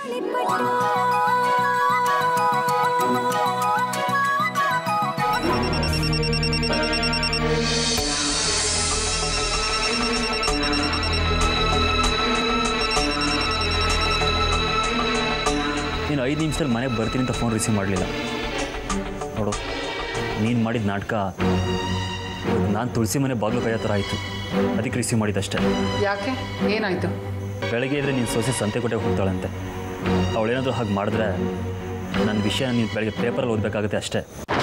ನೀನು ಐದು ನಿಮಿಷದಲ್ಲಿ ಮನೆಗೆ ಬರ್ತೀನಿ ಅಂತ ಫೋನ್ ರಿಸೀವ್ ಮಾಡಲಿಲ್ಲ ನೋಡು ನೀನು ಮಾಡಿದ ನಾಟಕ ನಾನು ತುಳಸಿ ಮನೆ ಬಾಗಿಲು ಕೈಯ ಥರ ಆಯಿತು ಅದಕ್ಕೆ ರಿಸೀವ್ ಮಾಡಿದ್ದಷ್ಟೇ ಯಾಕೆ ಏನಾಯ್ತು ಬೆಳಗ್ಗೆ ಇದ್ರೆ ನೀನು ಸೊಸೆ ಸಂತೆಕೋಟೆಗೆ ಹೋಗ್ತಾಳಂತೆ ಅವಳೇನಾದರೂ ಹಾಗೆ ಮಾಡಿದ್ರೆ ನನ್ನ ವಿಷಯ ನೀನು ಬೆಳಗ್ಗೆ ಪೇಪರಲ್ಲಿ ಓದಬೇಕಾಗುತ್ತೆ ಅಷ್ಟೇ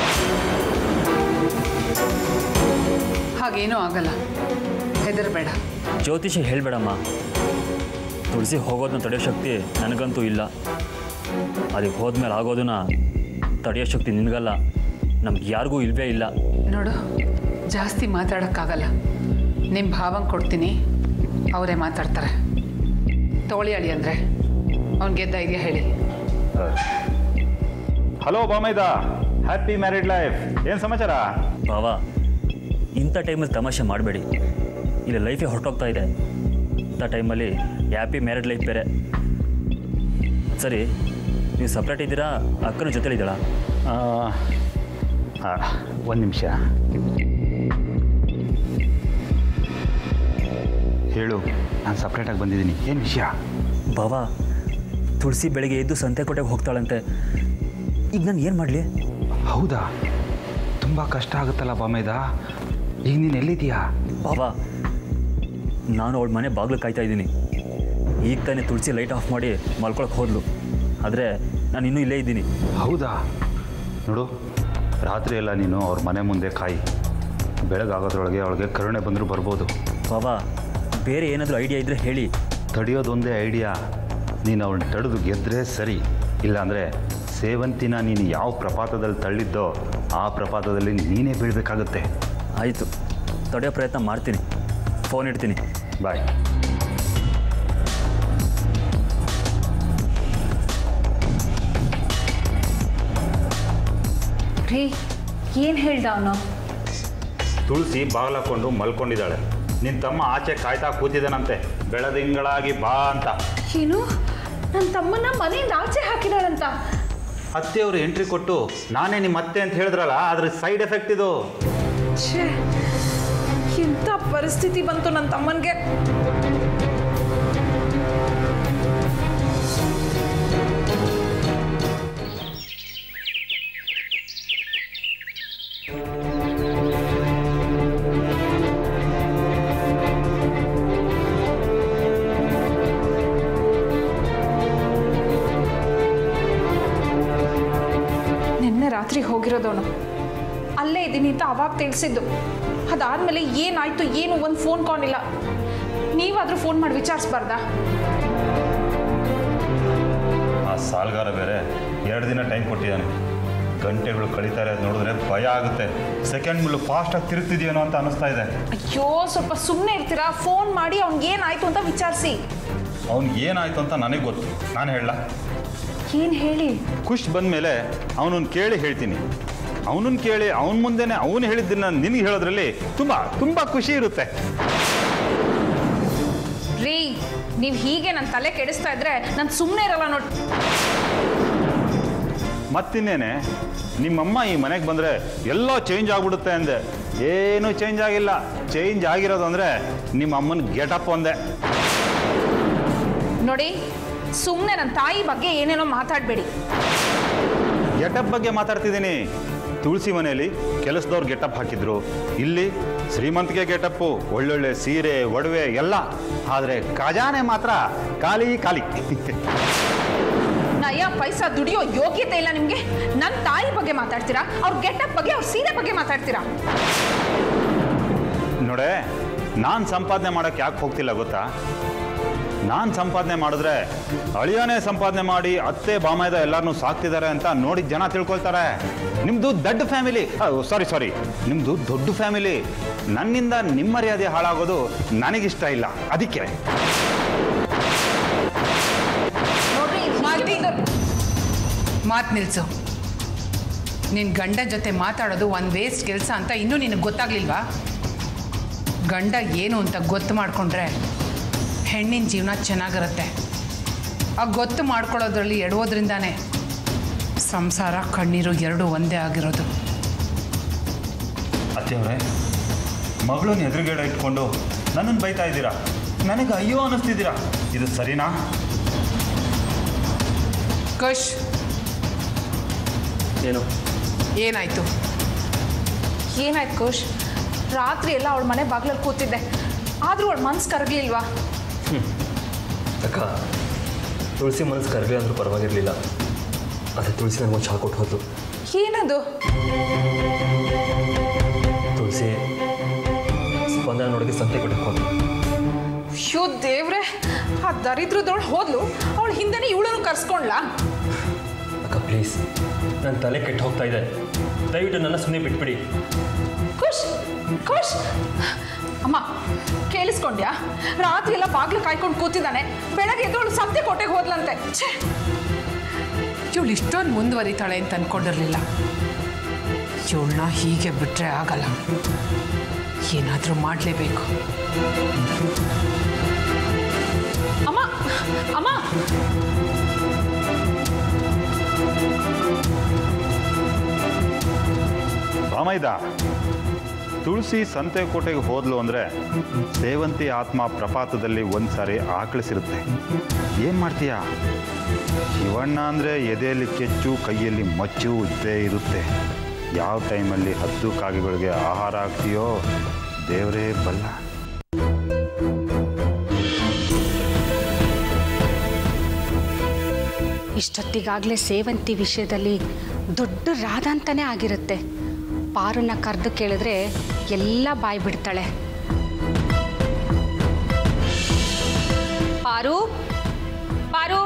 ಹಾಗೇನೂ ಆಗಲ್ಲ ಹೆದರಬೇಡ ಜ್ಯೋತಿಷ ಹೇಳಬೇಡಮ್ಮ ತುಳಸಿ ಹೋಗೋದನ್ನ ತಡೆಯೋ ಶಕ್ತಿ ನನಗಂತೂ ಇಲ್ಲ ಅದಕ್ಕೆ ಹೋದ್ಮೇಲೆ ಆಗೋದನ್ನ ತಡೆಯೋ ಶಕ್ತಿ ನಿನಗಲ್ಲ ನಮ್ಗೆ ಯಾರಿಗೂ ಇಲ್ಲವೇ ಇಲ್ಲ ನೋಡು ಜಾಸ್ತಿ ಮಾತಾಡೋಕ್ಕಾಗಲ್ಲ ನಿಮ್ಮ ಭಾವಂಗೆ ಕೊಡ್ತೀನಿ ಅವರೇ ಮಾತಾಡ್ತಾರೆ ತೋಳಿ ಅಳಿ ಅಂದರೆ ಅವ್ನಿಗೆ ಧೈರ್ಯ ಹೇಳಿ ಹಲೋ ಬಾಮೈದ ಹ್ಯಾಪಿ ಮ್ಯಾರಿಡ್ ಲೈಫ್ ಏನು ಸಮಾಚಾರ ಬಾವ ಇಂಥ ಟೈಮಲ್ಲಿ ತಮಾಷೆ ಮಾಡಬೇಡಿ ಇಲ್ಲಿ ಲೈಫೇ ಹೊರಟೋಗ್ತಾ ಇದೆ ಇಂಥ ಟೈಮಲ್ಲಿ ಹ್ಯಾಪಿ ಮ್ಯಾರಿಡ್ ಲೈಫ್ ಬೇರೆ ಸರಿ ನೀವು ಸಪ್ರೇಟ್ ಇದ್ದೀರಾ ಅಕ್ಕನ ಜೊತೆಲಿದ್ದೀರಾ ಒಂದು ನಿಮಿಷ ಹೇಳು ನಾನು ಸಪ್ರೇಟಾಗಿ ಬಂದಿದ್ದೀನಿ ಏನು ವಿಷಯ ಬಾವ ತುಳಸಿ ಬೆಳಿಗ್ಗೆ ಎದ್ದು ಸಂತೆಕೋಟೆಗೆ ಹೋಗ್ತಾಳಂತೆ ಈಗ ನಾನು ಏನು ಮಾಡಲಿ ಹೌದಾ ತುಂಬ ಕಷ್ಟ ಆಗುತ್ತಲ್ಲ ಬಾಮೈದ ಈಗ ನೀನು ಎಲ್ಲಿದ್ದೀಯಾ ಬಾವ ನಾನು ಅವಳ ಮನೆ ಬಾಗಿಲು ಕಾಯ್ತಾ ಇದ್ದೀನಿ ಈಗ ತಾನೇ ತುಳಸಿ ಲೈಟ್ ಆಫ್ ಮಾಡಿ ಮಲ್ಕೊಳಕ್ಕೆ ಹೋದ್ಲು ಆದರೆ ನಾನು ಇನ್ನೂ ಇಲ್ಲೇ ಇದ್ದೀನಿ ಹೌದಾ ನೋಡು ರಾತ್ರಿ ಎಲ್ಲ ನೀನು ಅವ್ರ ಮನೆ ಮುಂದೆ ಕಾಯಿ ಬೆಳಗಾಗೋದ್ರೊಳಗೆ ಅವಳಿಗೆ ಕರುಣೆ ಬಂದರೂ ಬರ್ಬೋದು ಬಾವ ಬೇರೆ ಏನಾದರೂ ಐಡಿಯಾ ಇದ್ದರೆ ಹೇಳಿ ತಡೆಯೋದೊಂದೇ ಐಡಿಯಾ ನೀನು ಅವಳನ್ನ ತಡೆದು ಗೆದ್ದರೆ ಸರಿ ಇಲ್ಲಾಂದರೆ ಸೇವಂತಿನ ನೀನು ಯಾವ ಪ್ರಪಾತದಲ್ಲಿ ತಳ್ಳಿದ್ದೋ ಆ ಪ್ರಪಾತದಲ್ಲಿ ನೀನೇ ಬೀಳಬೇಕಾಗತ್ತೆ ಆಯಿತು ತಡೆಯೋ ಪ್ರಯತ್ನ ಮಾಡ್ತೀನಿ ಫೋನ್ ಇಡ್ತೀನಿ ಬಾಯ್ ರೀ ಏನು ಹೇಳ್ದ ಅವನು ತುಳಸಿ ಬಾಗ್ಲಾಕೊಂಡು ಮಲ್ಕೊಂಡಿದ್ದಾಳೆ ನಿನ್ನ ತಮ್ಮ ಆಚೆ ಕಾಯ್ತಾ ಕೂತಿದ್ದಾನಂತೆ ಬೆಳದಿಂಗಳಾಗಿ ಬಾ ಅಂತ ಏನು ನನ್ನ ತಮ್ಮನ ಮನೆಯಿಂದ ಆಚೆ ಹಾಕಿದಾರಂತ ಅತ್ತೆಯವರು ಎಂಟ್ರಿ ಕೊಟ್ಟು ನಾನೇ ನಿಮ್ಮ ಅತ್ತೆ ಅಂತ ಹೇಳಿದ್ರಲ್ಲ ಅದ್ರ ಸೈಡ್ ಎಫೆಕ್ಟ್ ಇದು ಛೇ ಎಂಥ ಪರಿಸ್ಥಿತಿ ಬಂತು ನನ್ನ ತಮ್ಮನಿಗೆ ನಿನ್ನೆ ರಾತ್ರಿ ಹೋಗಿರೋದವನು ಅಲ್ಲೇ ಇದ್ದೀನಿ ಅಂತ ಅವಾಗ ತಿಳಿಸಿದ್ದು ಅದಾದ್ಮೇಲೆ ಏನಾಯ್ತು ಏನು ಒಂದು ಫೋನ್ ಕಾಲ್ ಇಲ್ಲ ನೀವಾದರೂ ಫೋನ್ ಮಾಡಿ ವಿಚಾರಿಸ್ಬಾರ್ದಾ ಆ ಸಾಲ್ಗಾರ ಬೇರೆ ಎರಡು ದಿನ ಟೈಮ್ ಕೊಟ್ಟಿದ್ದಾನೆ ಗಂಟೆಗಳು ಕಳೀತಾರೆ ಅದು ನೋಡಿದ್ರೆ ಭಯ ಆಗುತ್ತೆ ಸೆಕೆಂಡ್ ಮುಳ್ಳು ಫಾಸ್ಟಾಗಿ ತಿರುಗ್ತಿದೆಯೇನೋ ಅಂತ ಅನಿಸ್ತಾ ಇದೆ ಅಯ್ಯೋ ಸ್ವಲ್ಪ ಸುಮ್ಮನೆ ಇರ್ತೀರಾ ಫೋನ್ ಮಾಡಿ ಅವ್ನಿಗೆ ಏನಾಯ್ತು ಅಂತ ವಿಚಾರಿಸಿ ಅವ್ನಿಗೆ ಏನಾಯ್ತು ಅಂತ ನನಗೆ ಗೊತ್ತು ನಾನು ಹೇಳಲ್ಲ ಏನು ಹೇಳಿ ಖುಷ್ ಬಂದಮೇಲೆ ಅವನನ್ನು ಕೇಳಿ ಹೇಳ್ತೀನಿ ಅವನನ್ನು ಕೇಳಿ ಅವನ ಮುಂದೆನೆ ಅವನು ಹೇಳಿದ್ದನ್ನ ನಿನಗೆ ಹೇಳೋದ್ರಲ್ಲಿ ತುಂಬ ತುಂಬ ಖುಷಿ ಇರುತ್ತೆ ರೀ ನೀವು ಹೀಗೆ ನನ್ನ ತಲೆ ಕೆಡಿಸ್ತಾ ಇದ್ರೆ ನಾನು ಸುಮ್ಮನೆ ಇರಲ್ಲ ನೋಡಿ ಮತ್ತಿನ್ನೇನೆ ನಿಮ್ಮಮ್ಮ ಈ ಮನೆಗೆ ಬಂದರೆ ಎಲ್ಲ ಚೇಂಜ್ ಆಗಿಬಿಡುತ್ತೆ ಅಂದೆ ಏನೂ ಚೇಂಜ್ ಆಗಿಲ್ಲ ಚೇಂಜ್ ಆಗಿರೋದು ಅಂದರೆ ನಿಮ್ಮ ಅಮ್ಮನ ಗೆಟಪ್ ಒಂದೇ ನೋಡಿ ಸುಮ್ಮನೆ ನನ್ನ ತಾಯಿ ಬಗ್ಗೆ ಏನೇನೋ ಮಾತಾಡಬೇಡಿ ಗೆಟಪ್ ಬಗ್ಗೆ ಮಾತಾಡ್ತಿದ್ದೀನಿ ತುಳಸಿ ಮನೆಯಲ್ಲಿ ಕೆಲಸದವ್ರು ಗೆಟಪ್ ಹಾಕಿದ್ರು ಇಲ್ಲಿ ಶ್ರೀಮಂತಿಗೆ ಗೆಟಪ್ಪು ಒಳ್ಳೊಳ್ಳೆ ಸೀರೆ ಒಡವೆ ಎಲ್ಲ ಆದರೆ ಖಜಾನೆ ಮಾತ್ರ ಖಾಲಿ ಖಾಲಿ ನಯ ಪೈಸಾ ದುಡಿಯೋ ಯೋಗ್ಯತೆ ಇಲ್ಲ ನಿಮಗೆ ನನ್ನ ತಾಯಿ ಬಗ್ಗೆ ಮಾತಾಡ್ತೀರಾ ಅವ್ರ ಗೆಟಪ್ ಬಗ್ಗೆ ಅವ್ರ ಸೀರೆ ಬಗ್ಗೆ ಮಾತಾಡ್ತೀರಾ ನೋಡೆ ನಾನು ಸಂಪಾದನೆ ಮಾಡೋಕ್ಕೆ ಯಾಕೆ ಹೋಗ್ತಿಲ್ಲ ಗೊತ್ತಾ ನಾನು ಸಂಪಾದನೆ ಮಾಡಿದ್ರೆ ಅಳಿಯನೇ ಸಂಪಾದನೆ ಮಾಡಿ ಅತ್ತೆ ಬಾಮೈದ ಎಲ್ಲರನ್ನೂ ಸಾಕ್ತಿದ್ದಾರೆ ಅಂತ ನೋಡಿ ಜನ ತಿಳ್ಕೊಳ್ತಾರೆ ನಿಮ್ಮದು ದೊಡ್ಡ ಫ್ಯಾಮಿಲಿ ಸಾರಿ ಸಾರಿ ನಿಮ್ಮದು ದೊಡ್ಡ ಫ್ಯಾಮಿಲಿ ನನ್ನಿಂದ ನಿಮ್ಮ ಮರ್ಯಾದೆ ಹಾಳಾಗೋದು ನನಗಿಷ್ಟ ಇಲ್ಲ ಅದಕ್ಕೆ ನೋಡ್ರಿ ಮಾಲತಿ ಮಾತು ನಿಲ್ಸು ನಿನ್ನ ಗಂಡ ಜೊತೆ ಮಾತಾಡೋದು ಒಂದು ವೇಸ್ಟ್ ಕೆಲಸ ಅಂತ ಇನ್ನೂ ನಿನಗೆ ಗೊತ್ತಾಗ್ಲಿಲ್ವಾ ಗಂಡ ಏನು ಅಂತ ಗೊತ್ತು ಮಾಡಿಕೊಂಡ್ರೆ ಹೆಣ್ಣಿನ ಜೀವನ ಚೆನ್ನಾಗಿರುತ್ತೆ ಆ ಗೊತ್ತು ಮಾಡ್ಕೊಳ್ಳೋದ್ರಲ್ಲಿ ಎಡುವುದ್ರಿಂದಾನೇ ಸಂಸಾರ ಕಣ್ಣೀರು ಎರಡೂ ಒಂದೇ ಆಗಿರೋದು ಅತ್ತೆಯವರೇ ಮಗಳನ್ನ ಎದುರುಗಡೆ ಇಟ್ಕೊಂಡು ನನ್ನನ್ನು ಬೈತಾ ಇದ್ದೀರಾ ನನಗೆ ಅಯ್ಯೋ ಅನ್ನಿಸ್ತಿದ್ದೀರಾ ಇದು ಸರಿನಾ ಕಶ್ ಏನು ಏನಾಯ್ತು ಏನಾಯ್ತು ಕೋಶ್ ರಾತ್ರಿ ಎಲ್ಲ ಅವಳ ಮನೆ ಬಾಗ್ಲಲ್ಲಿ ಕೂತಿದ್ದೆ ಆದರೂ ಅವಳ ಮನ್ಸು ಕರಗ್ಲಿಲ್ವಾ ಅಕ್ಕ ತುಳಸಿ ಮನಸ್ಸು ಕರಗಲಿ ಅಂದ್ರೂ ಪರವಾಗಿರಲಿಲ್ಲ ಆದರೆ ತುಳಸಿ ನನಗೊಂದು ಚಾ ಕೊಟ್ಟು ಹೋದ್ಲು ಏನದು ತುಳಸಿ ಸ್ಪಂದನ ನೋಡಿಗೆ ಸಂತೆ ಕೊಟ್ಟಕ್ಕೆ ಹೋದ್ಲು ಅಯ್ಯೋ ದೇವ್ರೆ ಆ ದರಿದ್ರದವಳು ಹೋದ್ಲು ಅವಳು ಹಿಂದೆನೇ ಇವಳನ್ನು ಕರ್ಸ್ಕೊಂಡ್ಲಾ ಅಕ್ಕ ಪ್ಲೀಸ್ ನನ್ನ ತಲೆ ಕೆಟ್ಟು ಹೋಗ್ತಾ ಇದೆ ದಯವಿಟ್ಟು ನನ್ನ ಸುಮ್ಮನೆ ಬಿಟ್ಬಿಡಿ ಖುಷ್ ಖುಷ್ ಅಮ್ಮ ಕೇಳಿಸ್ಕೊಂಡ್ಯಾ ರಾತ್ರಿ ಎಲ್ಲ ಬಾಗ್ಲು ಕಾಯ್ಕೊಂಡು ಕೂತಿದ್ದಾನೆ ಬೆಳಗ್ಗೆ ಎದ್ದು ಅವಳು ಸಂತೆ ಕೊಟ್ಟೆಗೆ ಹೋದ್ಲಂತೆ ಛೇ ಇವಳು ಇಷ್ಟೊಂದು ಮುಂದುವರಿತಾಳೆ ಅಂತ ಅನ್ಕೊಂಡಿರ್ಲಿಲ್ಲ ಇವಳನ್ನ ಹೀಗೆ ಬಿಟ್ಟರೆ ಆಗಲ್ಲ ಏನಾದರೂ ಮಾಡಲೇಬೇಕು ಅಮ್ಮ ಅಮ್ಮ ರಾಮೈದ ತುಳಸಿ ಸಂತೆಕೋಟೆಗೆ ಹೋದ್ಲು ಅಂದರೆ ಸೇವಂತಿ ಆತ್ಮ ಪ್ರಪಾತದಲ್ಲಿ ಒಂದು ಸಾರಿ ಆಕಳಿಸಿರುತ್ತೆ ಏನು ಮಾಡ್ತೀಯಾ ಶಿವಣ್ಣ ಅಂದರೆ ಎದೆಯಲ್ಲಿ ಕೆಚ್ಚು ಕೈಯಲ್ಲಿ ಮಚ್ಚು ಇದ್ದೇ ಇರುತ್ತೆ ಯಾವ ಟೈಮಲ್ಲಿ ಹದ್ದು ಕಾಗೆಗಳಿಗೆ ಆಹಾರ ಆಗ್ತೀಯೋ ದೇವರೇ ಬಲ್ಲ ಇಷ್ಟೊತ್ತಿಗಾಗಲೇ ಸೇವಂತಿ ವಿಷಯದಲ್ಲಿ ದೊಡ್ಡ ರಾಧಾಂತನೇ ಆಗಿರುತ್ತೆ ಪಾರನ್ನ ಕರೆದು ಕೇಳಿದ್ರೆ ಎಲ್ಲ ಬಾಯಿ ಬಿಡ್ತಾಳೆ ಪಾರು ಪಾರು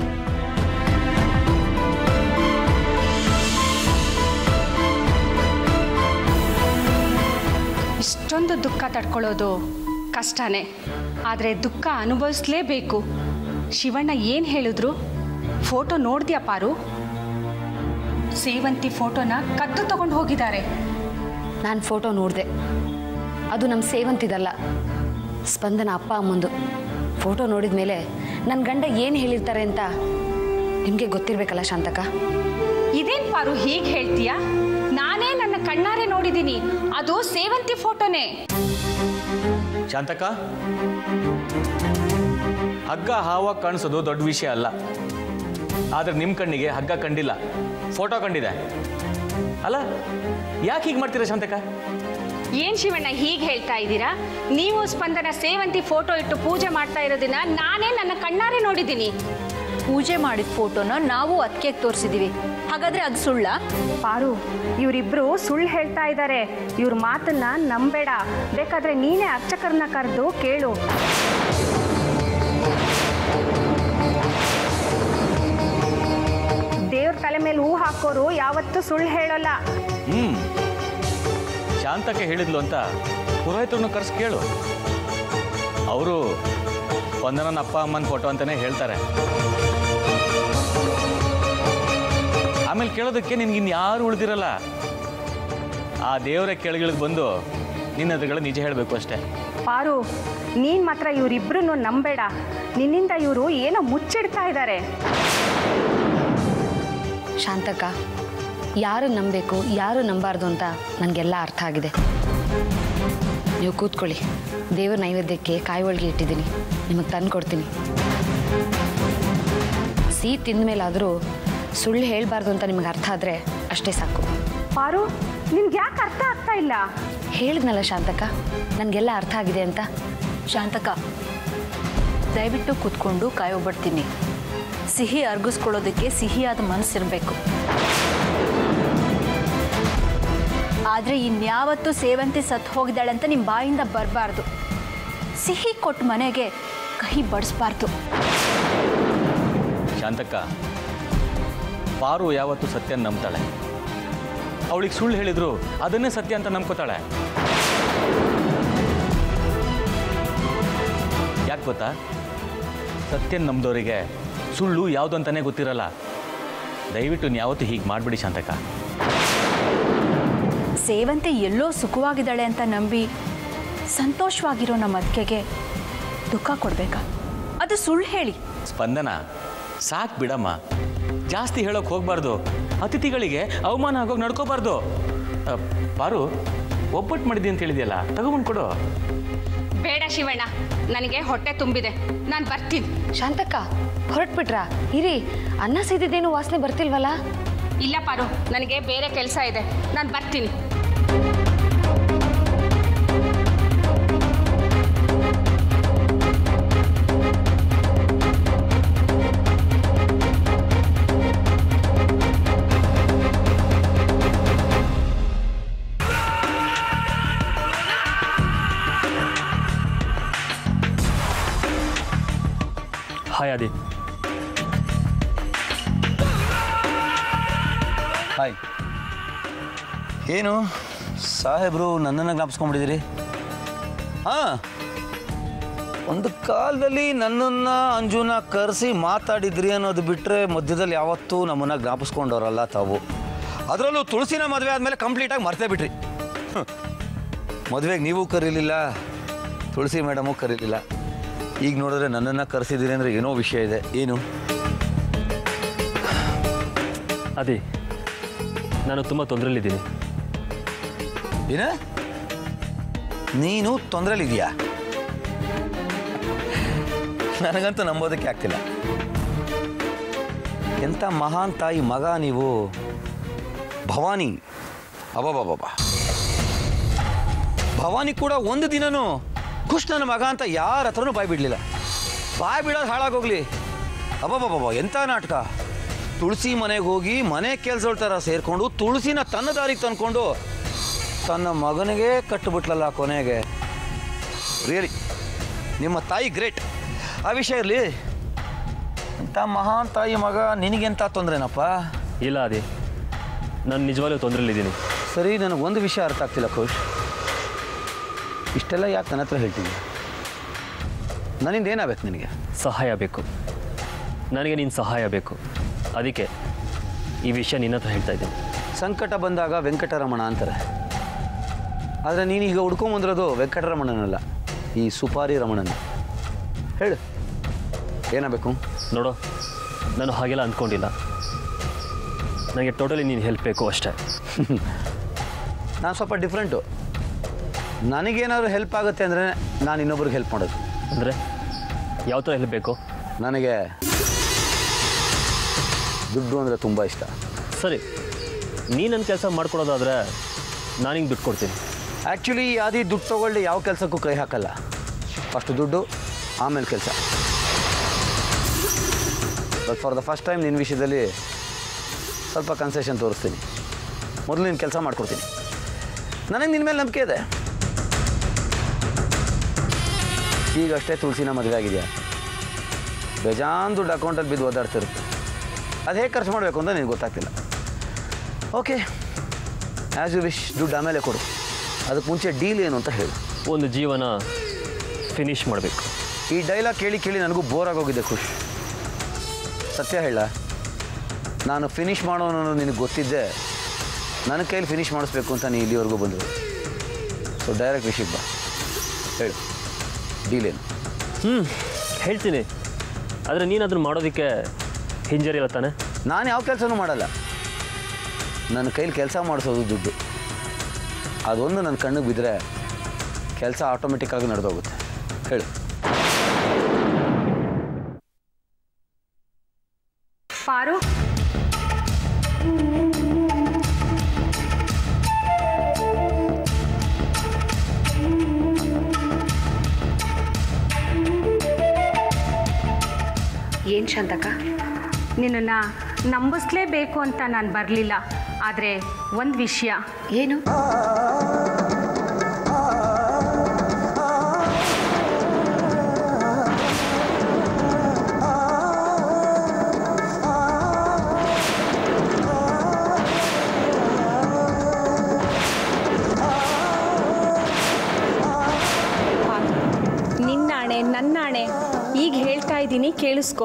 ಇಷ್ಟೊಂದು ದುಃಖ ತಡ್ಕೊಳ್ಳೋದು ಕಷ್ಟನೇ ಆದರೆ ದುಃಖ ಅನುಭವಿಸ್ಲೇಬೇಕು ಶಿವಣ್ಣ ಏನು ಹೇಳಿದ್ರು ಫೋಟೋ ನೋಡ್ದ್ಯಾ ಪಾರು ಸೇವಂತಿ ಫೋಟೋನ ಕದ್ದು ತಗೊಂಡು ಹೋಗಿದ್ದಾರೆ ನಾನು ಫೋಟೋ ನೋಡಿದೆ ಅದು ನಮ್ಮ ಸೇವಂತಿದಲ್ಲ ಸ್ಪಂದನ ಅಪ್ಪ ಅಮ್ಮಂದು ಫೋಟೋ ನೋಡಿದ ಮೇಲೆ ನನ್ನ ಗಂಡ ಏನು ಹೇಳಿರ್ತಾರೆ ಅಂತ ನಿಮಗೆ ಗೊತ್ತಿರಬೇಕಲ್ಲ ಶಾಂತಕ ಇದೇನ್ ಪಾರು ಹೀಗೆ ಹೇಳ್ತೀಯಾ ನಾನೇ ನನ್ನ ಕಣ್ಣಾರೆ ನೋಡಿದ್ದೀನಿ ಅದು ಸೇವಂತಿ ಫೋಟೋನೇ ಶಾಂತಕ ಹಗ್ಗ ಹಾವ ಕಾಣಿಸೋದು ದೊಡ್ಡ ವಿಷಯ ಅಲ್ಲ ಆದರೆ ನಿಮ್ಮ ಕಣ್ಣಿಗೆ ಹಗ್ಗ ಕಂಡಿಲ್ಲ ಫೋಟೋ ಕಂಡಿದೆ ಅಲ್ಲ ಯಾಕೆ ಹೀಗೆ ಮಾಡ್ತೀರಾ ಶಾಂತಕ ಏನ್ ಶಿವಣ್ಣ ಹೀಗೆ ಹೇಳ್ತಾ ಇದ್ದೀರಾ ನೀವು ಸ್ಪಂದನ ಸೇವಂತಿ ಫೋಟೋ ಇಟ್ಟು ಪೂಜೆ ಮಾಡ್ತಾ ಇರೋದನ್ನ ನಾನೇ ನನ್ನ ಕಣ್ಣಾರೆ ನೋಡಿದ್ದೀನಿ ಪೂಜೆ ಮಾಡಿದ ಫೋಟೋನ ನಾವು ಅದಕ್ಕೆ ತೋರಿಸಿದ್ದೀವಿ ಹಾಗಾದರೆ ಅದು ಸುಳ್ಳ ಪಾರು ಇವರಿಬ್ರು ಸುಳ್ಳು ಹೇಳ್ತಾ ಇದ್ದಾರೆ ಇವ್ರ ಮಾತನ್ನ ನಂಬೇಡ ಬೇಕಾದ್ರೆ ನೀನೇ ಅರ್ಚಕರನ್ನ ಕರೆದು ಕೇಳು ದೇವ್ರ ತಲೆ ಮೇಲೆ ಹೂ ಹಾಕೋರು ಯಾವತ್ತೂ ಸುಳ್ಳು ಹೇಳೋಲ್ಲ ಹ್ಞೂ ಶಾಂತಕ್ಕೆ ಹೇಳಿದ್ಲು ಅಂತ ಪುರೋಹಿತರನ್ನು ಕರೆಸಿ ಕೇಳು ಅವರು ವಂದನನ ಅಪ್ಪ ಅಮ್ಮನ ಫೋಟೋ ಅಂತಲೇ ಹೇಳ್ತಾರೆ ಆಮೇಲೆ ಕೇಳೋದಕ್ಕೆ ನಿನ್ಗಿನ್ ಯಾರು ಉಳಿದಿರಲ್ಲ ಆ ದೇವರ ಕೆಳಗಿಳಿದು ಬಂದು ನಿನ್ನ ಎದುರುಗಳ ನಿಜ ಹೇಳಬೇಕು ಅಷ್ಟೇ ಪಾರು ನೀನ್ ಮಾತ್ರ ಇವರಿಬ್ರು ನಂಬೇಡ ನಿನ್ನಿಂದ ಇವರು ಏನೋ ಮುಚ್ಚಿಡ್ತಾ ಇದ್ದಾರೆ ಶಾಂತಕ ಯಾರು ನಂಬಬೇಕು ಯಾರು ನಂಬಾರ್ದು ಅಂತ ನನಗೆಲ್ಲ ಅರ್ಥ ಆಗಿದೆ ನೀವು ಕೂತ್ಕೊಳ್ಳಿ ದೇವ್ರ ನೈವೇದ್ಯಕ್ಕೆ ಕಾಯಿ ಹೋಳಿಗೆ ಇಟ್ಟಿದ್ದೀನಿ ನಿಮಗೆ ತಂದು ಕೊಡ್ತೀನಿ ಸಿಹಿ ತಿಂದ ಮೇಲಾದರೂ ಸುಳ್ಳು ಹೇಳಬಾರ್ದು ಅಂತ ನಿಮಗೆ ಅರ್ಥ ಆದರೆ ಅಷ್ಟೇ ಸಾಕು ಪಾರು ನಿನ್ಗೆ ಯಾಕೆ ಅರ್ಥ ಆಗ್ತಾ ಇಲ್ಲ ಹೇಳಿದ್ನಲ್ಲ ಶಾಂತಕ ನನಗೆಲ್ಲ ಅರ್ಥ ಆಗಿದೆ ಅಂತ ಶಾಂತಕ ದಯವಿಟ್ಟು ಕೂತ್ಕೊಂಡು ಕಾಯೋಗ್ಬಿಡ್ತೀನಿ ಸಿಹಿ ಅರ್ಗಿಸ್ಕೊಳ್ಳೋದಕ್ಕೆ ಸಿಹಿಯಾದ ಮನಸ್ಸಿರಬೇಕು ಆದರೆ ಇನ್ಯಾವತ್ತೂ ಸೇವಂತಿ ಸತ್ತು ಹೋಗಿದ್ದಾಳೆ ಅಂತ ನಿಮ್ಮ ಬಾಯಿಂದ ಬರಬಾರ್ದು ಸಿಹಿ ಕೊಟ್ಟು ಮನೆಗೆ ಕಹಿ ಬಡಿಸ್ಬಾರ್ದು ಶಾಂತಕ್ಕ ಪಾರು ಯಾವತ್ತೂ ಸತ್ಯ ನಂಬ್ತಾಳೆ ಅವಳಿಗೆ ಸುಳ್ಳು ಹೇಳಿದ್ರು ಅದನ್ನೇ ಸತ್ಯ ಅಂತ ನಂಬ್ಕೋತಾಳೆ ಯಾಕೆ ಗೊತ್ತಾ ಸತ್ಯ ನಂಬ್ದವರಿಗೆ ಸುಳ್ಳು ಯಾವುದು ಅಂತಾನೆ ಗೊತ್ತಿರಲ್ಲ ದಯವಿಟ್ಟು ನೀವು ಯಾವತ್ತೂ ಹೀಗೆ ಮಾಡಿಬಿಡಿ ಶಾಂತಕ್ಕ ಸೇವಂತಿ ಎಲ್ಲೋ ಸುಖವಾಗಿದ್ದಾಳೆ ಅಂತ ನಂಬಿ ಸಂತೋಷವಾಗಿರೋ ನಮ್ಮ ಅದಕೆಗೆ ದುಃಖ ಕೊಡಬೇಕಾ ಅದು ಸುಳ್ಳು ಹೇಳಿ ಸ್ಪಂದನ ಸಾಕು ಬಿಡಮ್ಮ ಜಾಸ್ತಿ ಹೇಳೋಕೆ ಹೋಗಬಾರ್ದು ಅತಿಥಿಗಳಿಗೆ ಅವಮಾನ ಆಗೋಗಿ ನಡ್ಕೋಬಾರ್ದು ಅ, ಪಾರು ಒಬ್ಬಟ್ಟು ಮಾಡಿದ್ದೀನಿ ಅಂತ ಹೇಳಿದ್ಯಲ್ಲ ತಗೊಂಬಂದು ಕೊಡು ಬೇಡ ಶಿವಣ್ಣ ನನಗೆ ಹೊಟ್ಟೆ ತುಂಬಿದೆ ನಾನು ಬರ್ತೀನಿ ಶಾಂತಕ್ಕ ಹೊರಟ್ಬಿಟ್ರಾ ಇರಿ ಅನ್ನ ಸಿದ್ದಿದ್ದೇನು ವಾಸನೆ ಬರ್ತಿಲ್ವಲ್ಲ ಇಲ್ಲ ಪಾರು ನನಗೆ ಬೇರೆ ಕೆಲಸ ಇದೆ ನಾನು ಬರ್ತೀನಿ ಹಾಯ್ ಆದಿ ಹಾಯ್ ಏನು ಸಾಹೇಬರು ನನ್ನನ್ನು ಜ್ಞಾಪಿಸ್ಕೊಂಡ್ಬಿಟ್ಟಿದ್ದೀರಿ ಹಾಂ ಒಂದು ಕಾಲದಲ್ಲಿ ನನ್ನನ್ನು ಅಂಜುನ ಕರೆಸಿ ಮಾತಾಡಿದ್ರಿ ಅನ್ನೋದು ಬಿಟ್ಟರೆ ಮಧ್ಯದಲ್ಲಿ ಯಾವತ್ತೂ ನಮ್ಮನ್ನು ಜ್ಞಾಪಿಸ್ಕೊಂಡವರಲ್ಲ ತಾವು ಅದರಲ್ಲೂ ತುಳಸಿನ ಮದುವೆ ಆದಮೇಲೆ ಕಂಪ್ಲೀಟಾಗಿ ಮರ್ತೇ ಬಿಟ್ರಿ ಮದುವೆಗೆ ನೀವು ಕರೀಲಿಲ್ಲ ತುಳಸಿ ಮೇಡಮು ಕರೀಲಿಲ್ಲ ಈಗ ನೋಡಿದ್ರೆ ನನ್ನನ್ನು ಕರೆಸಿದ್ದೀರಿ ಅಂದರೆ ಏನೋ ವಿಷಯ ಇದೆ ಏನು ಅದಿ ನಾನು ತುಂಬ ತೊಂದರೆಲಿದ್ದೀನಿ ಏನ ನೀನು ತೊಂದರೆಲಿದೆಯಾ ನನಗಂತೂ ನಂಬೋದಕ್ಕೆ ಆಗ್ತಿಲ್ಲ ಎಂಥ ಮಹಾನ್ ತಾಯಿ ಮಗ ನೀವು ಭವಾನಿ ಅಬಾಬಾಬಾ ಭವಾನಿ ಕೂಡ ಒಂದು ದಿನನೂ ಖುಷ್ ನನ್ನ ಮಗ ಅಂತ ಯಾರ ಹತ್ರನೂ ಬಾಯ್ ಬಿಡಲಿಲ್ಲ ಬಾಯ್ ಬಿಡೋದು ಹಾಳಾಗೋಗ್ಲಿ ಅಬಾಬಾಬಾ ಎಂಥ ನಾಟಕ ತುಳಸಿ ಮನೆಗೆ ಹೋಗಿ ಮನೆ ಕೆಲಸಗಳ ಥರ ಸೇರಿಕೊಂಡು ತುಳಸಿನ ತನ್ನ ದಾರಿಗೆ ತಂದ್ಕೊಂಡು ತನ್ನ ಮಗನಿಗೆ ಕಟ್ಟಿಬಿಟ್ಲಲ್ಲ ಕೊನೆಗೆ ರಿಯಲಿ ನಿಮ್ಮ ತಾಯಿ ಗ್ರೇಟ್ ಆ ವಿಷಯ ಇರಲಿ ಇಂಥ ಮಹಾನ್ ತಾಯಿ ಮಗ ನಿನಗೆಂತ ತೊಂದರೆನಪ್ಪ ಇಲ್ಲ ಅದಿ ನಾನು ನಿಜವಾಗ್ಲೂ ತೊಂದರೆಲಿದ್ದೀನಿ ಸರಿ ನನಗೆ ಒಂದು ವಿಷಯ ಅರ್ಥ ಆಗ್ತಿಲ್ಲ ಖುಷ್ ಇಷ್ಟೆಲ್ಲ ಯಾಕೆ ನನ್ನ ಹತ್ರ ಹೇಳ್ತೀನಿ ನನ್ನಿಂದ ಏನಾಗಬೇಕು ನಿನಗೆ ಸಹಾಯ ಬೇಕು ನನಗೆ ನಿನ್ನ ಸಹಾಯ ಬೇಕು ಅದಕ್ಕೆ ಈ ವಿಷಯ ನಿನ್ನ ಹತ್ರ ಹೇಳ್ತಾ ಇದ್ದೀನಿ ಸಂಕಟ ಬಂದಾಗ ವೆಂಕಟರಮಣ ಅಂತಾರೆ ಆದರೆ ನೀನೀಗ ಹುಡ್ಕೊಂಬಂದಿರೋದು ವೆಂಕಟರಮಣನಲ್ಲ ಈ ಸುಪಾರಿ ರಮಣನ ಹೇಳು ಏನಾಗಬೇಕು ನೋಡೋ ನಾನು ಹಾಗೆಲ್ಲ ಅಂದ್ಕೊಂಡಿಲ್ಲ ನನಗೆ ಟೋಟಲಿ ನೀನು ಹೆಲ್ಪ್ ಬೇಕು ಅಷ್ಟೇ ನಾನು ಸ್ವಲ್ಪ ಡಿಫ್ರೆಂಟು ನನಗೇನಾದ್ರು ಹೆಲ್ಪ್ ಆಗುತ್ತೆ ಅಂದರೆ ನಾನು ಇನ್ನೊಬ್ರಿಗೆ ಹೆಲ್ಪ್ ಮಾಡೋದು ಅಂದರೆ ಯಾವ ಥರ ಹೆಲ್ಪ್ ಬೇಕು ನನಗೆ ದುಡ್ಡು ಅಂದರೆ ತುಂಬ ಇಷ್ಟ ಸರಿ ನೀ ನನ್ನ ಕೆಲಸ ಮಾಡ್ಕೊಡೋದಾದರೆ ನಾನು ಹಿಂಗೆ ದುಡ್ಡು ಕೊಡ್ತೀನಿ ಆ್ಯಕ್ಚುಲಿ ಯಾವ್ದು ದುಡ್ಡು ತೊಗೊಳ್ಳಿ ಯಾವ ಕೆಲಸಕ್ಕೂ ಕೈ ಹಾಕಲ್ಲ ಫಸ್ಟ್ ದುಡ್ಡು ಆಮೇಲೆ ಕೆಲಸ but for the first time ನಿನ್ನ ವಿಷಯದಲ್ಲಿ ಸ್ವಲ್ಪ ಕನ್ಸೆಷನ್ ತೋರಿಸ್ತೀನಿ ಮೊದಲು ನೀನು ಕೆಲಸ ಮಾಡ್ಕೊಡ್ತೀನಿ ನನಗೆ ನಿನ್ನ ಮೇಲೆ ನಂಬಿಕೆ ಇದೆ ಈಗಷ್ಟೇ ತುಳಸಿನ ಮದುವೆ ಆಗಿದೆಯಾ ಬೇಜಾನ್ ದುಡ್ಡು ಅಕೌಂಟಲ್ಲಿ ಬಿದ್ದು ಓದಾಡ್ತಿರುತ್ತೆ ಅದು ಹೇಗೆ ಖರ್ಚು ಮಾಡಬೇಕು ಅಂತ ನಿನಗೆ ಗೊತ್ತಾಗ್ತಿಲ್ಲ ಓಕೆ ಆ್ಯಸ್ ಯು ವಿಶ್ ದುಡ್ಡು ಆಮೇಲೆ ಕೊಡು ಅದಕ್ಕೆ ಮುಂಚೆ ಡೀಲ್ ಏನು ಅಂತ ಹೇಳು ಒಂದು ಜೀವನ ಫಿನಿಷ್ ಮಾಡಬೇಕು ಈ ಡೈಲಾಗ್ ಕೇಳಿ ಕೇಳಿ ನನಗೂ ಬೋರ್ ಆಗೋಗಿದೆ ಖುಷ್ ಸತ್ಯ ಹೇಳ ನಾನು ಫಿನಿಷ್ ಮಾಡೋನು ಅನ್ನೋದು ನಿನಗೆ ಗೊತ್ತಿದ್ದೆ ನನ್ನ ಕೈಲಿ ಫಿನಿಷ್ ಮಾಡಿಸ್ಬೇಕು ಅಂತ ನೀ ಇಲ್ಲಿವರೆಗೂ ಬಂದರು ಸೊ ಡೈರೆಕ್ಟ್ ವಿಷಯಕ್ಕೆ ಬಾ ಹೇಳು ಡೀಲ್ ಏನು ಹ್ಞೂ ಹೇಳ್ತೀನಿ ಆದರೆ ನೀನು ಅದನ್ನು ಮಾಡೋದಕ್ಕೆ ಹಿಂಜರಿಲ್ಲ ತಾನೆ ನಾನು ಯಾವ ಕೆಲಸನೂ ಮಾಡಲ್ಲ ನನ್ನ ಕೈಲಿ ಕೆಲಸ ಮಾಡಿಸೋದು ದುಡ್ಡು ಅದೊಂದು ನನ್ನ ಕಣ್ಣಿಗೆ ಬಿದ್ದರೆ ಕೆಲಸ ಆಟೋಮೆಟಿಕ್ಕಾಗಿ ನಡೆದೋಗುತ್ತೆ ಹೇಳು ಪಾರು ಏನು ಶಾಂತಕ್ಕ ನಿನ್ನನ್ನು ನಂಬಿಸ್ಲೇಬೇಕು ಅಂತ ನಾನು ಬರಲಿಲ್ಲ ಆದರೆ ಒಂದು ವಿಷಯ ಏನು ನಿನ್ನಾಣೆ ನನ್ನಾಣೆ ಈಗ ಹೇಳ್ತಾ ಇದ್ದೀನಿ ಕೇಳಿಸ್ಕೊ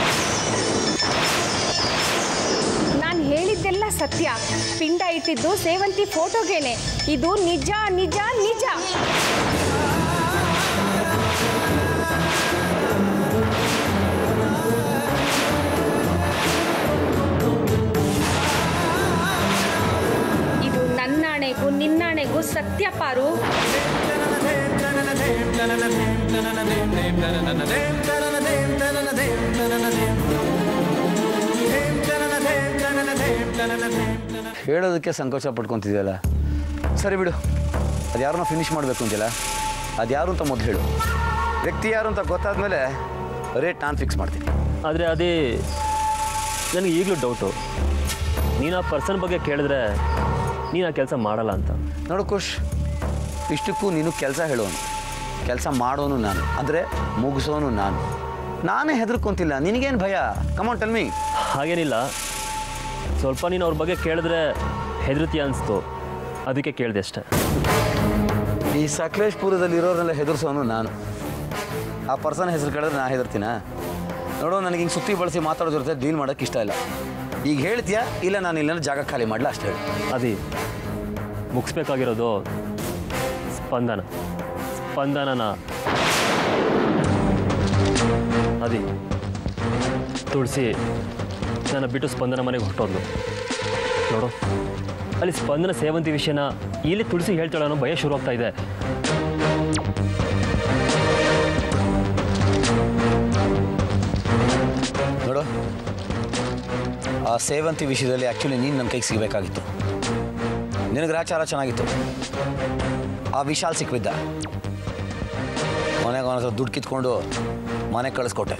ನಾನು ಹೇಳಿದ್ದೆಲ್ಲ ಸತ್ಯ ಪಿಂಡ ಇಟ್ಟಿದ್ದು ಸೇವಂತಿ ಫೋಟೋಗೇನೆ ಇದು ನಿಜ ನಿಜ ನಿಜ ಸತ್ಯ ಪಾರು ಹೇಳೋದಕ್ಕೆ ಸಂಕೋಚ ಪಡ್ಕೊತಿದ್ಯಲ್ಲ ಸರಿ ಬಿಡು ಅದು ಯಾರನ್ನೋ ಫಿನಿಷ್ ಮಾಡಬೇಕು ಅಂತಿಲ್ಲ ಅದು ಯಾರು ಅಂತ ಮೊದಲು ಹೇಳು ವ್ಯಕ್ತಿ ಯಾರು ಅಂತ ಗೊತ್ತಾದ್ಮೇಲೆ ರೇಟ್ ನಾನು ಫಿಕ್ಸ್ ಮಾಡ್ತೀನಿ ಆದರೆ ಅದೇ ನನಗೆ ಈಗಲೂ ಡೌಟು ನೀನು ಆ ಪರ್ಸನ್ ಬಗ್ಗೆ ಕೇಳಿದ್ರೆ ನೀನು ಆ ಕೆಲಸ ಮಾಡಲ್ಲ ಅಂತ ನೋಡು ಖುಷ್ ಇಷ್ಟಕ್ಕೂ ನೀನು ಕೆಲಸ ಹೇಳೋನು ಕೆಲಸ ಮಾಡೋನು ನಾನು ಅಂದರೆ ಮುಗಿಸೋನು ನಾನು ನಾನೇ ಹೆದರ್ಕೊಂತಿಲ್ಲ ನಿನಗೇನು ಭಯ ಕಮಾನ್ ಟೆಲ್ ಮೀ ಹಾಗೇನಿಲ್ಲ ಸ್ವಲ್ಪ ನೀನು ಅವ್ರ ಬಗ್ಗೆ ಕೇಳಿದ್ರೆ ಹೆದರ್ತೀಯ ಅನಿಸ್ತು ಅದಕ್ಕೆ ಕೇಳಿದೆ ಅಷ್ಟೆ ಈ ಸಕಲೇಶ್ಪುರದಲ್ಲಿ ಇರೋರೆಲ್ಲ ಹೆದರ್ಸೋನು ನಾನು ಆ ಪರ್ಸನ್ ಹೆಸರು ಕೇಳಿದ್ರೆ ನಾ ಹೆದರ್ತೀನ ನೋಡು ನನಗೆ ಹಿಂಗೆ ಸುತ್ತಿ ಬಳಸಿ ಮಾತಾಡೋದ್ರ ಜೊತೆ ಡೀಲ್ ಮಾಡೋಕ್ಕೆ ಇಷ್ಟ ಇಲ್ಲ ಈಗ ಹೇಳ್ತೀಯಾ ಇಲ್ಲ ನಾನು ಇಲ್ಲೆಲ್ಲ ಜಾಗ ಖಾಲಿ ಮಾಡಲ ಅಷ್ಟೇ ಹೇಳಿ ಅದೇ ಮುಗಿಸ್ಬೇಕಾಗಿರೋದು ಸ್ಪಂದನ ಸ್ಪಂದನನ ಅದಿ ತುಳಸಿ ನನ್ನ ಬಿಟ್ಟು ಸ್ಪಂದನ ಮನೆಗೆ ಹೊರಟೋದ್ಲು ನೋಡು ಅಲ್ಲಿ ಸ್ಪಂದನ ಸೇವಂತಿ ವಿಷಯನ ಇಲ್ಲಿ ತುಳಸಿ ಹೇಳ್ತಾಳೆ ಅನ್ನೋ ಭಯ ಶುರು ಆಗ್ತಾ ಇದೆ ನೋಡು ಆ ಸೇವಂತಿ ವಿಷಯದಲ್ಲಿ ಆ್ಯಕ್ಚುಲಿ ನೀನು ನನ್ನ ಕೈಗೆ ಸಿಗಬೇಕಾಗಿತ್ತು ನಿನಗೆ ಗ್ರಾಚಾರ ಚೆನ್ನಾಗಿತ್ತು ಆ ವಿಶಾಲ್ ಸಿಕ್ಬಿದ್ದ ಮನೆಗೆ ಅವನ ಹತ್ರ ದುಡ್ಡು ಕಿತ್ಕೊಂಡು ಮನೆಗೆ ಕಳಿಸ್ಕೊಟ್ಟೆ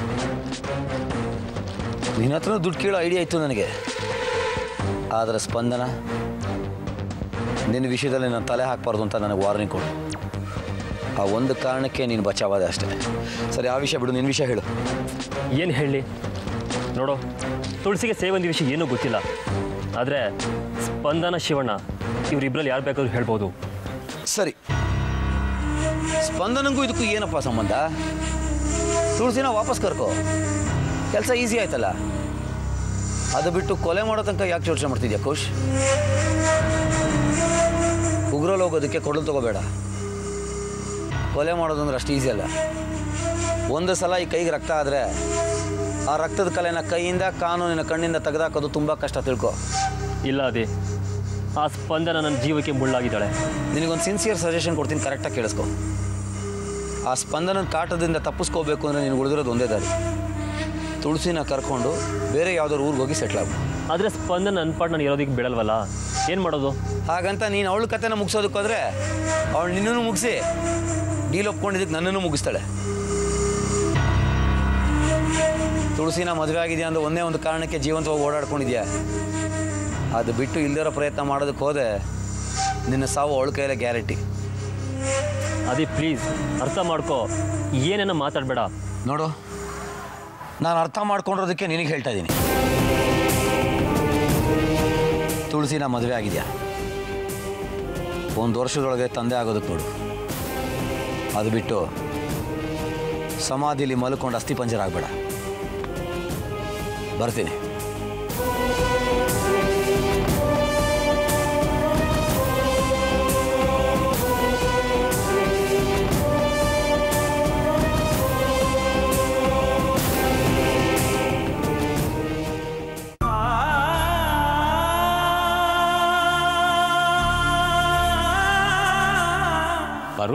ನಿನ್ನ ಹತ್ರ ದುಡ್ಡು ಕೇಳೋ ಐಡಿಯಾ ಇತ್ತು ನನಗೆ ಆದರೆ ಸ್ಪಂದನ ನಿನ್ನ ವಿಷಯದಲ್ಲಿ ನಾನು ತಲೆ ಹಾಕಬಾರ್ದು ಅಂತ ನನಗೆ ವಾರ್ನಿಂಗ್ ಕೊಡು ಆ ಒಂದು ಕಾರಣಕ್ಕೆ ನೀನು ಬಚಾವಾದೆ ಅಷ್ಟೇ ಸರಿ ಆ ವಿಷಯ ಬಿಡು ನಿನ್ನ ವಿಷಯ ಹೇಳು ಏನು ಹೇಳಿ ನೋಡು ತುಳಸಿಗೆ ಸೇವಂತಿ ವಿಷಯ ಏನೂ ಗೊತ್ತಿಲ್ಲ ಆದರೆ ಸ್ಪಂದನ ಶಿವಣ್ಣ ಇವರಿಬ್ಬರಲ್ಲಿ ಯಾರು ಬೇಕಾದ್ರೂ ಹೇಳ್ಬೋದು ಸರಿ ಸ್ಪಂದನಂಗೂ ಇದಕ್ಕೂ ಏನಪ್ಪ ಸಂಬಂಧ ತುಳಸಿನ ವಾಪಸ್ ಕರ್ಕೋ ಕೆಲಸ ಈಸಿ ಆಯ್ತಲ್ಲ ಅದು ಬಿಟ್ಟು ಕೊಲೆ ಮಾಡೋ ತನಕ ಯಾಕೆ ಯೋಚನೆ ಮಾಡ್ತಿದ್ಯಾ ಖುಷ್ ಉಗ್ರಲ್ಲಿ ಹೋಗೋದಕ್ಕೆ ಕೊಡಲು ತಗೋಬೇಡ ಕೊಲೆ ಮಾಡೋದು ಅಂದ್ರೆ ಅಷ್ಟು ಈಸಿ ಅಲ್ಲ ಒಂದು ಸಲ ಈ ಕೈಗೆ ರಕ್ತ ಆದರೆ ಆ ರಕ್ತದ ಕಲೆನ ಕೈಯಿಂದ ಕಾನೂನಿನ ಕಣ್ಣಿಂದ ತೆಗೆದಾಕೋದು ತುಂಬ ಕಷ್ಟ ತಿಳ್ಕೊ ಇಲ್ಲ ಅದೇ ಆ ಸ್ಪಂದನ ನನ್ನ ಜೀವಕ್ಕೆ ಮುಳ್ಳಾಗಿದ್ದಾಳೆ ನಿನಗೊಂದು ಸಿನ್ಸಿಯರ್ ಸಜೆಷನ್ ಕೊಡ್ತೀನಿ ಕರೆಕ್ಟಾಗಿ ಕೇಳಿಸ್ಕೊ ಆ ಸ್ಪಂದನ ಕಾಟದಿಂದ ತಪ್ಪಿಸ್ಕೋಬೇಕು ಅಂದರೆ ನಿನಗೆ ಉಳಿದಿರೋದು ಒಂದೇ ದಾರಿ ತುಳಸಿನ ಕರ್ಕೊಂಡು ಬೇರೆ ಯಾವ್ದಾದ್ರು ಊರಿಗೆ ಹೋಗಿ ಸೆಟ್ಲ್ ಆಗು ಆದರೆ ಸ್ಪಂದನ ನನ್ನ ಪಾಟ್ ನಾನು ಇರೋದಕ್ಕೆ ಬಿಡಲ್ವಲ್ಲ ಏನು ಮಾಡೋದು ಹಾಗಂತ ನೀನು ಅವಳ ಕತೆನ ಮುಗಿಸೋದಕ್ಕೆ ಹೋದ್ರೆ ಅವಳು ನಿನ್ನನ್ನು ಮುಗಿಸಿ ಡೀಲ್ ಒಪ್ಕೊಂಡಿದ್ದಕ್ಕೆ ನನ್ನನ್ನು ಮುಗಿಸ್ತಾಳೆ ತುಳಸಿನ ಮದುವೆ ಆಗಿದೆಯಾ ಅಂದ್ರೆ ಒಂದೇ ಒಂದು ಕಾರಣಕ್ಕೆ ಜೀವಂತವಾಗಿ ಓಡಾಡ್ಕೊಂಡಿದ್ಯಾ ಅದು ಬಿಟ್ಟು ಇಲ್ದಿರೋ ಪ್ರಯತ್ನ ಮಾಡೋದಕ್ಕೆ ಹೋದೆ ನಿನ್ನ ಸಾವು ಅವಳ ಕೈಯಲ್ಲೇ ಗ್ಯಾರಂಟಿ ಅದೇ ಪ್ಲೀಸ್ ಅರ್ಥ ಮಾಡ್ಕೋ ಏನೇನೋ ಮಾತಾಡಬೇಡ ನೋಡು ನಾನು ಅರ್ಥ ಮಾಡ್ಕೊಂಡಿರೋದಕ್ಕೆ ನಿನಗೆ ಹೇಳ್ತಾ ಇದ್ದೀನಿ ತುಳಸಿನ ಮದುವೆ ಆಗಿದೆಯಾ ಒಂದು ವರ್ಷದೊಳಗೆ ತಂದೆ ಆಗೋದಕ್ಕೆ ನೋಡು ಅದು ಬಿಟ್ಟು ಸಮಾಧಿಲಿ ಮಲ್ಕೊಂಡು ಅಸ್ಥಿ ಪಂಜರ ಆಗಬೇಡ ಬರ್ತೀನಿ ಪಾರು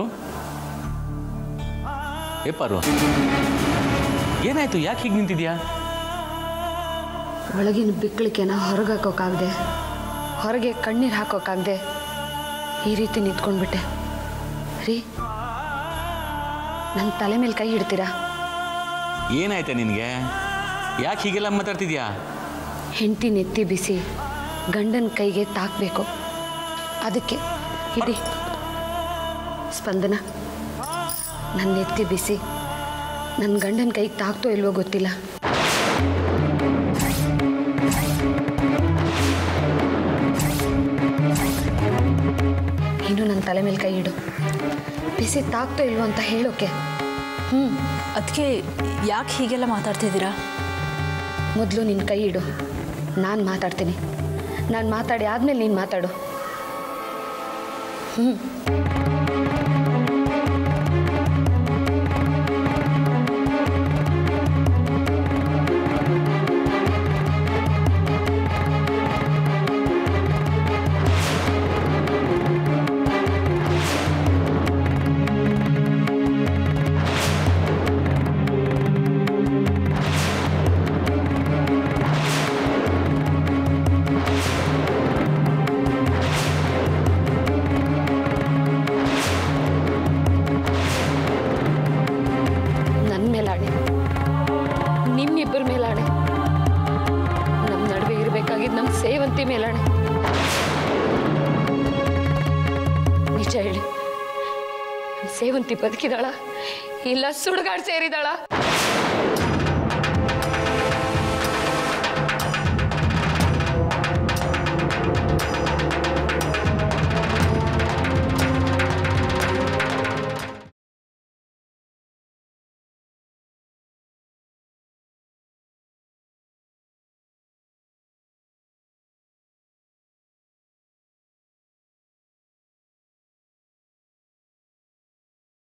ಏ ಪಾರು ಏನಾಯ್ತು ಯಾಕೆ ಹೀಗೆ ನಿಂತಿದ್ಯಾ ಒಳಗಿನ ಬಿಕ್ಕಳಿಕೆನ ಹೊರಗೆ ಹಾಕೋಕ್ಕಾಗದೆ ಹೊರಗೆ ಕಣ್ಣೀರು ಹಾಕೋಕ್ಕಾಗದೆ ಈ ರೀತಿ ನಿಂತ್ಕೊಂಡ್ಬಿಟ್ಟೆ ರೀ ನನ್ನ ತಲೆ ಮೇಲೆ ಕೈ ಇಡ್ತೀರಾ ಏನಾಯ್ತಾ ನಿನಗೆ ಯಾಕೆ ಹೀಗೆಲ್ಲ ಮಾತಾಡ್ತಿದ್ಯಾ ಹೆಂಡತಿ ನೆತ್ತಿ ಬಿಸಿ ಗಂಡನ ಕೈಗೆ ತಾಕಬೇಕು ಅದಕ್ಕೆ ಇಡಿ ಸ್ಪಂದನ ನನ್ನ ನೆತ್ತಿ ಬಿಸಿ ನನ್ನ ಗಂಡನ ಕೈಗೆ ತಾಕ್ತೋ ಇಲ್ವೋ ಗೊತ್ತಿಲ್ಲ ಇನ್ನು ನನ್ನ ತಲೆ ಮೇಲೆ ಕೈ ಇಡು ಬಿಸಿ ತಾಕ್ತೋ ಇಲ್ವೋ ಅಂತ ಹೇಳೋಕೆ ಹ್ಞೂ ಅದಕ್ಕೆ ಯಾಕೆ ಹೀಗೆಲ್ಲ ಮಾತಾಡ್ತಿದ್ದೀರಾ ಮೊದಲು ನಿನ್ನ ಕೈ ಇಡು ನಾನು ಮಾತಾಡ್ತೀನಿ ನಾನು ಮಾತಾಡಿ ಆದಮೇಲೆ ನೀನು ಮಾತಾಡು ಹ್ಞೂ ನೆತ್ತಿ ಮೇಲಣೆ ನಿಜ ಹೇಳಿ ಸೇವಂತಿ ಬದುಕಿದಾಳ ಇಲ್ಲ ಸುಡುಗಾಡ್ ಸೇರಿದಾಳ